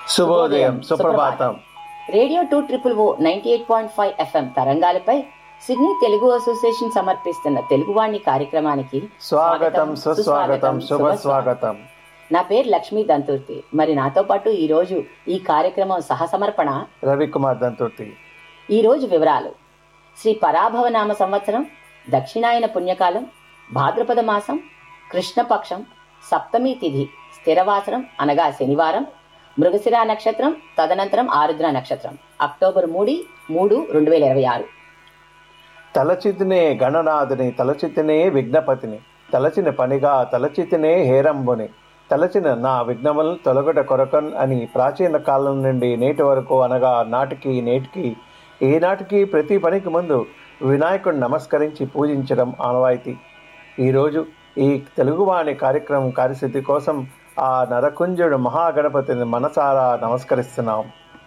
శుభోదయం సుప్రభాతం radio two triple O ninety eight point five FM తరంగాలపై సిడ్నీ తెలుగు అసోసియేషన్ సమర్పిస్తున్న తెలుగువాణి కార్యక్రమానికి స్వాగతం సుస్వాగతం శుభ స్వాగతం నా పేరు లక్ష్మీ దంతుర్తి మరి నాతో పాటు ఈ రోజు ఈ కార్యక్రమం సహసమర్పణ రవికుమార్ దంతుర్తి ఈ రోజు వివరాలు శ్రీ పరాభవనామ సంవత్సరం దక్షిణాయన పుణ్యకాలం భాద్రపద మాసం కృష్ణపక్షం సప్తమి తిథి స్థిరవాసరం అనగా శనివారం మృగశిరా నక్షత్రం తదనంతరం ఆరుద్ర నక్షత్రం అక్టోబర్ మూడు మూడు రెండు వేల ఇరవై ఆరు తలచితినే గణనాథుని తలచితినే విఘ్నపతిని తలచిన పనిగా తలచితినే హేరంబుని తలచిన నా విఘ్నములు తొలగట కొరకన్ అని ప్రాచీన కాలం నుండి నేటి వరకు అనగా నాటికి నేటికి ఏ నాటికి ప్రతి పనికి ముందు వినాయకుడిని నమస్కరించి పూజించడం ఆనవాయితీ ఈరోజు ఈ తెలుగువాణి కార్యక్రమం కార్యసిద్ధి కోసం ఆ నరకుంజుడు మహాగణపతిని మనసారా నమస్కరిస్తున్నాం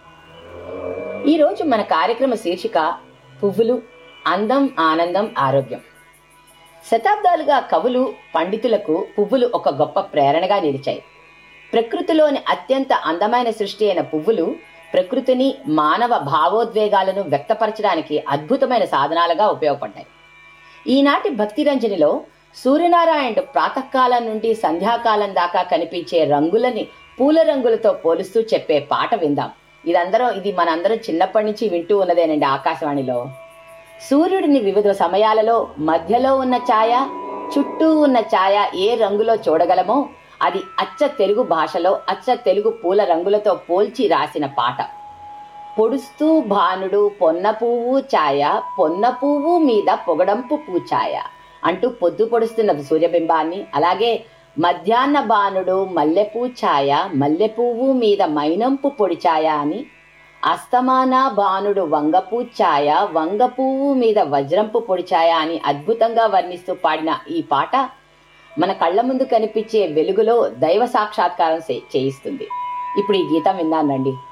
ఈ రోజు మన కార్యక్రమ శీర్షిక పువ్వులు అందం ఆనందం ఆరోగ్యం శతాబ్దాలుగా కవులు పండితులకు పువ్వులు ఒక గొప్ప ప్రేరణగా నిలిచాయి ప్రకృతిలోని అత్యంత అందమైన సృష్టి అయిన పువ్వులు ప్రకృతిని మానవ భావోద్వేగాలను వ్యక్తపరచడానికి అద్భుతమైన సాధనాలుగా ఉపయోగపడ్డాయి ఈనాటి భక్తి రంజనిలో సూర్యనారాయణుడు ప్రాతకాలం నుండి సంధ్యాకాలం దాకా కనిపించే రంగులని పూల రంగులతో పోలుస్తూ చెప్పే పాట విందాం ఇదందరం ఇది మనందరం చిన్నప్పటి నుంచి వింటూ ఉన్నదేనండి ఆకాశవాణిలో సూర్యుడిని వివిధ సమయాలలో మధ్యలో ఉన్న ఛాయ చుట్టూ ఉన్న ఛాయ ఏ రంగులో చూడగలమో అది అచ్చ తెలుగు భాషలో అచ్చ తెలుగు పూల రంగులతో పోల్చి రాసిన పాట పొడుస్తూ భానుడు పొన్న పువ్వు ఛాయ పొన్న పువ్వు మీద పొగడంపు పూఛాయ అంటూ పొద్దు పొడుస్తున్న సూర్యబింబాన్ని అలాగే మధ్యాహ్న బాణుడు మల్లెపూ ఛాయ మల్లెపువ్వు మీద మైనంపు పొడి ఛాయ అని అస్తమాన బాణుడు వంగపూ ఛాయ వంగపువ్వు మీద వజ్రంపు పొడి ఛాయ అని అద్భుతంగా వర్ణిస్తూ పాడిన ఈ పాట మన కళ్ళ ముందు కనిపించే వెలుగులో దైవ సాక్షాత్కారం చే- చేయిస్తుంది ఇప్పుడు ఈ గీతం విన్నానండి